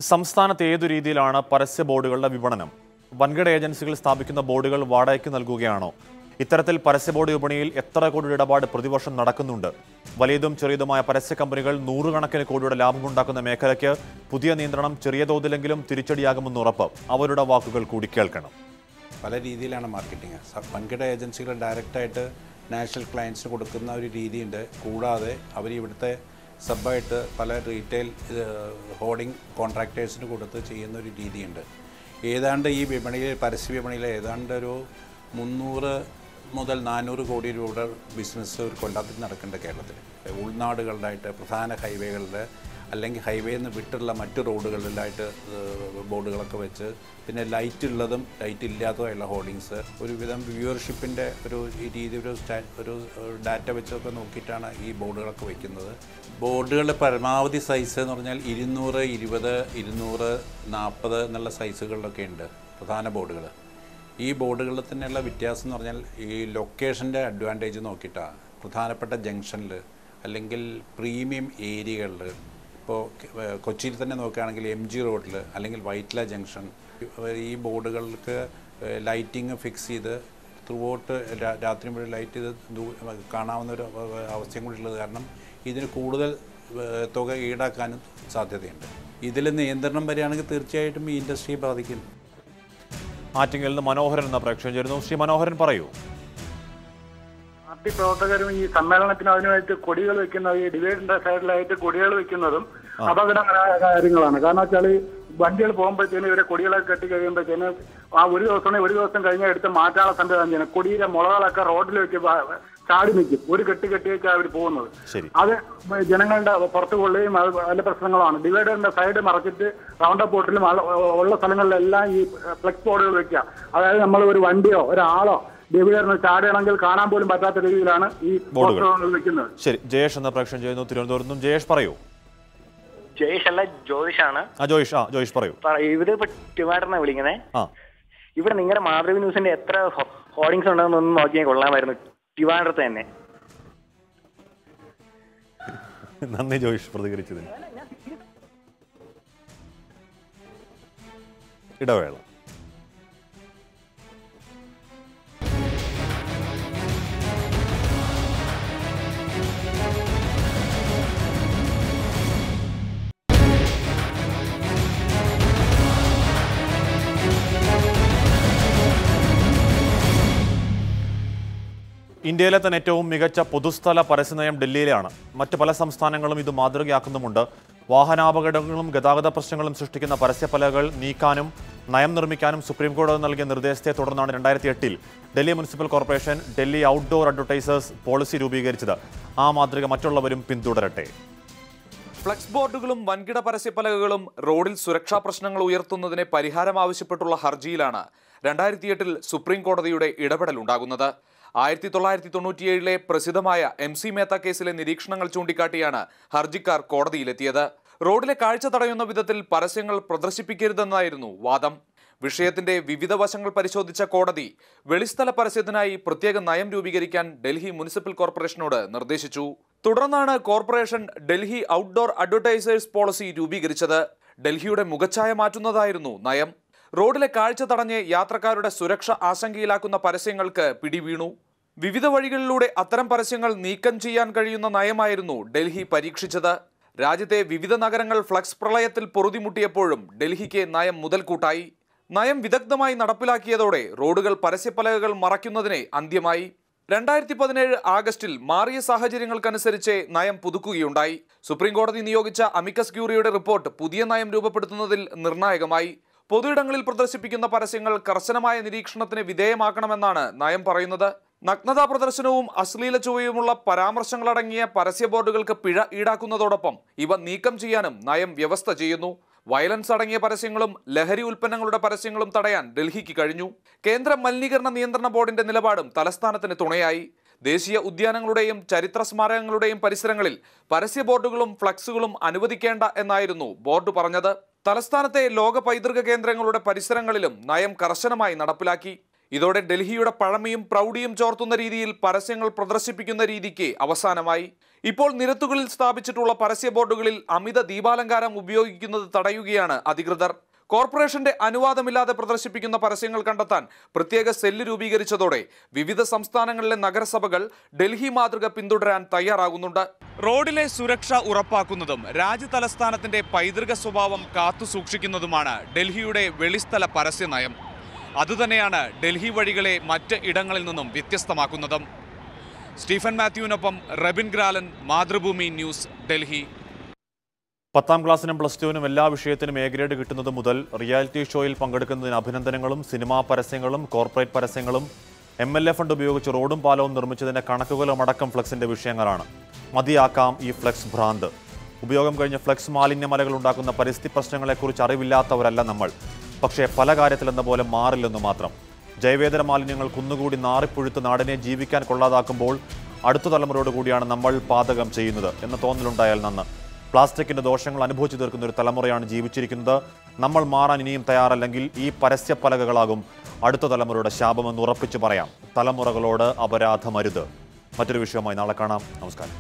സംസ്ഥാനത്ത് ഏതു രീതിയിലാണ് പരസ്യ ബോർഡുകളുടെ വിപണനം വൻകിട ഏജൻസികൾ സ്ഥാപിക്കുന്ന ബോർഡുകൾ വാടകയ്ക്ക് നൽകുകയാണോ ഇത്തരത്തിൽ പരസ്യ ബോർഡ് വിപണിയിൽ എത്ര കോടിയുടെ ഇടപാട് പ്രതിവർഷം നടക്കുന്നുണ്ട് വലിയതും ചെറിയതുമായ പരസ്യ കമ്പനികൾ നൂറുകണക്കിന് കോടിയുടെ ലാഭമുണ്ടാക്കുന്ന മേഖലയ്ക്ക് പുതിയ നിയന്ത്രണം ചെറിയ തോതിലെങ്കിലും തിരിച്ചടിയാകുമെന്ന് ഉറപ്പ് അവരുടെ വാക്കുകൾ കൂടി കേൾക്കണം പല രീതിയിലാണ് മാർക്കറ്റിംഗ് സ- വൻകിട ഏജൻസികൾ ഡയറക്റ്റായിട്ട് നാഷണൽ ക്ലയൻസിന് കൊടുക്കുന്ന ഒരു രീതിയുണ്ട് കൂടാതെ അവർ ഇവിടുത്തെ സബായിട്ട് പല റീറ്റെയിൽ ഹോർഡിംഗ് കോൺട്രാക്ടേഴ്സിന് കൊടുത്ത് ചെയ്യുന്ന ഒരു രീതിയുണ്ട് ഏതാണ്ട് ഈ വിപണിയിൽ പരസ്യ വിപണിയിൽ ഏതാണ്ട് ഒരു മുന്നൂറ് മുതൽ നാനൂറ് കോടി രൂപയുടെ ബിസിനസ് ഒരു കൊല്ലത്തിൽ നടക്കുന്നുണ്ട് കേരളത്തിൽ ഉൾനാടുകളിലായിട്ട് പ്രധാന ഹൈവേകളിൽ അല്ലെങ്കിൽ ഹൈവേയിൽ നിന്ന് വിട്ടുള്ള മറ്റ് റോഡുകളിലായിട്ട് ഏഹ്, ബോർഡുകളൊക്കെ വെച്ച് പിന്നെ ലൈറ്റ് ഉള്ളതും ലൈറ്റ് ഇല്ലാത്തതുമായുള്ള ഹോർഡിങ്സ് ഒരുവിധം വ്യൂവർഷിപ്പിൻ്റെ ഒരു ഈ രീതി ഒരു സ്റ്റാ ഒരു ഡാറ്റ വെച്ചൊക്കെ നോക്കിയിട്ടാണ് ഈ ബോർഡുകളൊക്കെ വയ്ക്കുന്നത് ബോർഡുകളുടെ പരമാവധി സൈസ് എന്ന് പറഞ്ഞാൽ ഇരുന്നൂറ് ഇരുപത് ഇരുന്നൂറ് നാൽപ്പത് എന്നുള്ള സൈസുകളിലൊക്കെ ഉണ്ട് പ്രധാന ബോർഡുകൾ ഈ ബോർഡുകളിൽ തന്നെയുള്ള വ്യത്യാസം എന്ന് പറഞ്ഞാൽ ഈ ലൊക്കേഷൻ്റെ അഡ്വാൻറ്റേജ് നോക്കിയിട്ടാണ് പ്രധാനപ്പെട്ട ജംഗ്ഷനിൽ അല്ലെങ്കിൽ പ്രീമിയം ഏരിയകളിൽ ഇപ്പോൾ കൊച്ചിയിൽ തന്നെ നോക്കുകയാണെങ്കിൽ എം ജി റോഡിൽ അല്ലെങ്കിൽ വൈറ്റ്ല ജംഗ്ഷൻ ഈ ബോർഡുകൾക്ക് ലൈറ്റിംഗ് ഫിക്സ് ചെയ്ത് ത്രൂ ഔട്ട് രാത്രി മുഴുവൻ ലൈറ്റ് ചെയ്ത് ദൂ- കാണാവുന്ന ഒരു അവസ്ഥയും കൂടി ഉള്ളത് കാരണം ഇതിന് കൂടുതൽ ഏഹ്, തുക ഈടാക്കാനും സാധ്യതയുണ്ട് ഇതിൽ നിയന്ത്രണം വരികയാണെങ്കിൽ തീർച്ചയായിട്ടും ഈ ഇൻഡസ്ട്രിയെ ബാധിക്കും ആറ്റിങ്ങൽ നിന്ന് മനോഹരൻ എന്ന പ്രേക്ഷകൻ ചേരുന്നു ശ്രീ മനോഹരൻ പറയൂ പാർട്ടി പ്രവർത്തകരും ഈ സമ്മേളനത്തിന് അതിനുമായിട്ട് കൊടികൾ വെക്കുന്ന ഈ ഡിവൈഡിന്റെ സൈഡിലായിട്ട് കൊടികൾ വെക്കുന്നതും അപകടകരമായ കാര്യങ്ങളാണ് കാരണം വെച്ചാൽ വണ്ടികൾ പോകുമ്പോഴത്തേനും ഇവരെ കൊടികളൊക്കെ കെട്ടി കഴിയുമ്പോഴത്തേനും ആ ഒരു ദിവസം ഒരു ദിവസം കഴിഞ്ഞാൽ എടുത്ത് മാറ്റാനുള്ള സംവിധാനം ചെയ്യണം കൊടിയുടെ മുളകളൊക്കെ റോഡിൽ വെച്ച് വ- ചാടി നിൽക്കും ഒരു കെട്ടി കെട്ടിയൊക്കെ അവർ പോകുന്നത് ശരി അത് ജനങ്ങളുടെ പുറത്തു കൊള്ളുകയും അത് പല പ്രശ്നങ്ങളാണ് ഡിവൈഡറിന്റെ സൈഡ് മറച്ചിട്ട് റൗണ്ട് അപ്പ് ബോട്ടിലും ഉള്ള സ്ഥലങ്ങളിലെല്ലാം ഈ ഫ്ലെക്സ് ബോർഡുകൾ വെക്കുക അതായത് നമ്മൾ ഒരു വണ്ടിയോ ഒരാളോ ഡിവൈഡറിന് ചാടുകയാണെങ്കിൽ കാണാൻ പോലും പറ്റാത്ത രീതിയിലാണ് ഈ ബോർഡുകൾ. പോസ്റ്ററുകൾ വെക്കുന്നത് ശരി ജയേഷ് എന്ന പ്രേക്ഷകൻ ചെയ്യുന്നു തിരുവനന്തപുരത്ത് നിന്നും ജയേഷ് പറയൂ ജയേഷ് അല്ല ജ്യോതിഷാണ് ആ ജോയിഷ് ആ ജോയിഷ് പറയൂ പറ- ഇവിടെ ഇപ്പൊ ടിവാടറിനെ വിളിക്കുന്നേ ആ ഇവിടെ നിങ്ങളുടെ മാതൃഭൂമി ന്യൂസിന്റെ എത്ര ഹോർഡിങ്സ് ഉണ്ടെന്ന് ഒന്ന് നോക്കിയാൽ കൊള്ളാമായിരുന്നു ടിവാടറത്ത് തന്നെ നന്ദി ജോയിഷ് പ്രതികരിച്ചതിന് ഇടവേള ഇന്ത്യയിലെ തന്നെ ഏറ്റവും മികച്ച പൊതുസ്ഥല പരസ്യനയം ഡൽഹിയിലാണ് മറ്റ് പല സംസ്ഥാനങ്ങളും ഇത് മാതൃകയാക്കുന്നുമുണ്ട് വാഹനാപകടങ്ങളും ഗതാഗത പ്രശ്നങ്ങളും സൃഷ്ടിക്കുന്ന പരസ്യപ്പലകൾ നീക്കാനും നയം നിർമ്മിക്കാനും സുപ്രീം കോടതി നൽകിയ നിർദ്ദേശത്തെ തുടർന്നാണ് രണ്ടായിരത്തി എട്ടിൽ Delhi municipal corporation Delhi outdoor advertisers policy രൂപീകരിച്ചത് ആ മാതൃക മറ്റുള്ളവരും പിന്തുടരട്ടെ ഫ്ലക്സ് ബോർഡുകളും വൻകിട പരസ്യപ്പലകകളും റോഡിൽ സുരക്ഷാ പ്രശ്നങ്ങൾ ഉയർത്തുന്നതിന് പരിഹാരം ആവശ്യപ്പെട്ടുള്ള ഹർജിയിലാണ് രണ്ടായിരത്തി എട്ടിൽ സുപ്രീം കോടതിയുടെ ഇടപെടൽ ഉണ്ടാകുന്നത് ആയിരത്തി തൊള്ളായിരത്തി തൊണ്ണൂറ്റിയേഴിലെ പ്രസിദ്ധമായ എം സി മേത്ത കേസിലെ നിരീക്ഷണങ്ങൾ ചൂണ്ടിക്കാട്ടിയാണ് ഹർജിക്കാർ കോടതിയിലെത്തിയത് റോഡിലെ കാഴ്ച തടയുന്ന വിധത്തിൽ പരസ്യങ്ങൾ പ്രദർശിപ്പിക്കരുതെന്നായിരുന്നു വാദം വിഷയത്തിന്റെ വിവിധ വശങ്ങൾ പരിശോധിച്ച കോടതി വെളിസ്ഥല പരസ്യത്തിനായി പ്രത്യേക നയം രൂപീകരിക്കാൻ ഡൽഹി മുനിസിപ്പൽ കോർപ്പറേഷനോട് നിർദ്ദേശിച്ചു തുടർന്നാണ് corporation Delhi outdoor advertisers policy രൂപീകരിച്ചത് ഡൽഹിയുടെ മുഖച്ഛായ മാറ്റുന്നതായിരുന്നു നയം റോഡിലെ കാഴ്ച തടഞ്ഞ് യാത്രക്കാരുടെ സുരക്ഷ ആശങ്കയിലാക്കുന്ന പരസ്യങ്ങൾക്ക് പിടിവീണു വിവിധ വഴികളിലൂടെ അത്തരം പരസ്യങ്ങൾ നീക്കം ചെയ്യാൻ കഴിയുന്ന നയമായിരുന്നു ഡൽഹി പരീക്ഷിച്ചത് രാജ്യത്തെ വിവിധ നഗരങ്ങൾ ഫ്ലക്സ് പ്രളയത്തിൽ പൊറുതിമുട്ടിയപ്പോഴും ഡൽഹിക്ക് നയം മുതൽക്കൂട്ടായി നയം വിദഗ്ധമായി നടപ്പിലാക്കിയതോടെ റോഡുകൾ പരസ്യപ്പലകകൾ മറയ്ക്കുന്നതിന് അന്ത്യമായി രണ്ടായിരത്തി പതിനേഴ് ആഗസ്റ്റിൽ മാറിയ സാഹചര്യങ്ങൾക്കനുസരിച്ച് നയം പുതുക്കുകയുണ്ടായി സുപ്രീം കോടതി നിയോഗിച്ച അമിക്കസ് ക്യൂറിയുടെ റിപ്പോർട്ട് പുതിയ നയം രൂപപ്പെടുത്തുന്നതിൽ നിർണായകമായി പൊതുയിടങ്ങളിൽ പ്രദർശിപ്പിക്കുന്ന പരസ്യങ്ങൾ കർശനമായ നിരീക്ഷണത്തിന് വിധേയമാക്കണമെന്നാണ് നയം പറയുന്നത് നഗ്നതാ പ്രദർശനവും അശ്ലീല ചുവയുമുള്ള പരാമർശങ്ങളടങ്ങിയ പരസ്യ ബോർഡുകൾക്ക് പിഴ ഈടാക്കുന്നതോടൊപ്പം ഇവ നീക്കം ചെയ്യാനും നയം വ്യവസ്ഥ ചെയ്യുന്നു വയലൻസ് അടങ്ങിയ പരസ്യങ്ങളും ലഹരി ഉൽപ്പന്നങ്ങളുടെ പരസ്യങ്ങളും തടയാൻ ഡൽഹിക്ക് കഴിഞ്ഞു കേന്ദ്ര മലിനീകരണ നിയന്ത്രണ ബോർഡിന്റെ നിലപാടും തലസ്ഥാനത്തിന് തുണയായി ദേശീയ ഉദ്യാനങ്ങളുടെയും ചരിത്ര സ്മാരകങ്ങളുടെയും പരിസരങ്ങളിൽ പരസ്യ ബോർഡുകളും ഫ്ലക്സുകളും അനുവദിക്കേണ്ട എന്നായിരുന്നു ബോർഡ് പറഞ്ഞത് തലസ്ഥാനത്തെ ലോക പൈതൃക കേന്ദ്രങ്ങളുടെ പരിസരങ്ങളിലും നയം കർശനമായി നടപ്പിലാക്കി ഇതോടെ ഡൽഹിയുടെ പഴമയും പ്രൗഢിയും ചോർത്തുന്ന രീതിയിൽ പരസ്യങ്ങൾ പ്രദർശിപ്പിക്കുന്ന രീതിക്ക് അവസാനമായി ഇപ്പോൾ നിരത്തുകളിൽ സ്ഥാപിച്ചിട്ടുള്ള പരസ്യ ബോർഡുകളിൽ അമിത ദീപാലങ്കാരം ഉപയോഗിക്കുന്നത് തടയുകയാണ് അധികൃതർ കോർപ്പറേഷന്റെ അനുവാദമില്ലാതെ പ്രദർശിപ്പിക്കുന്ന പരസ്യങ്ങൾ കണ്ടെത്താൻ പ്രത്യേക സെല്ല് രൂപീകരിച്ചതോടെ വിവിധ സംസ്ഥാനങ്ങളിലെ നഗരസഭകൾ ഡൽഹി മാതൃക പിന്തുടരാൻ തയ്യാറാകുന്നുണ്ട് റോഡിലെ സുരക്ഷ ഉറപ്പാക്കുന്നതും രാജ്യതലസ്ഥാനത്തിന്റെ പൈതൃക സ്വഭാവം കാത്തുസൂക്ഷിക്കുന്നതുമാണ് ഡൽഹിയുടെ വെളിസ്ഥല പരസ്യ നയം അതുതന്നെയാണ് ഡൽഹി വഴികളെ മറ്റ് ഇടങ്ങളിൽ നിന്നും വ്യത്യസ്തമാക്കുന്നതും സ്റ്റീഫൻ മാത്യുവിനൊപ്പം റബിൻ ഗ്രാലൻ മാതൃഭൂമി ന്യൂസ് ഡൽഹി പത്താം ക്ലാസ്സിനും പ്ലസ് ടുവിനും എല്ലാ വിഷയത്തിനും എ ഗ്രേഡ് കിട്ടുന്നത് മുതൽ റിയാലിറ്റി ഷോയിൽ പങ്കെടുക്കുന്നതിന് അഭിനന്ദനങ്ങളും സിനിമാ പരസ്യങ്ങളും കോർപ്പറേറ്റ് പരസ്യങ്ങളും എം എൽ എ ഫണ്ട് ഉപയോഗിച്ച് റോഡും പാലവും നിർമ്മിച്ചതിന്റെ കണക്കുകളും അടക്കം ഫ്ലക്സിന്റെ വിഷയങ്ങളാണ് മതിയാക്കാം ഈ ഫ്ലക്സ് ഭ്രാന്ത് ഉപയോഗം കഴിഞ്ഞ് ഫ്ലക്സ് മാലിന്യമലകൾ ഉണ്ടാക്കുന്ന പരിസ്ഥിതി പ്രശ്നങ്ങളെക്കുറിച്ച് അറിവില്ലാത്തവരല്ല നമ്മൾ പക്ഷേ പല കാര്യത്തിലെന്ന പോലെ മാറില്ലെന്ന് മാത്രം ജൈവേതര മാലിന്യങ്ങൾ കുന്നുകൂടി നാറിപ്പുഴുത്ത് നാടിനെ ജീവിക്കാൻ കൊള്ളാതാക്കുമ്പോൾ അടുത്ത തലമുറയോട് കൂടിയാണ് നമ്മൾ പാതകം ചെയ്യുന്നത് എന്ന തോന്നലുണ്ടായാൽ നന്ന് പ്ലാസ്റ്റിക്കിന്റെ ദോഷങ്ങൾ അനുഭവിച്ചു തീർക്കുന്ന ഒരു തലമുറയാണ് ജീവിച്ചിരിക്കുന്നത് നമ്മൾ മാറാൻ ഇനിയും തയ്യാറല്ലെങ്കിൽ ഈ പരസ്യപ്പലകകളാകും അടുത്ത തലമുറയുടെ ശാപമെന്ന് ഉറപ്പിച്ചു പറയാം തലമുറകളോട് അപരാധമരുത് മറ്റൊരു വിഷയവുമായി നാളെ കാണാം നമസ്കാരം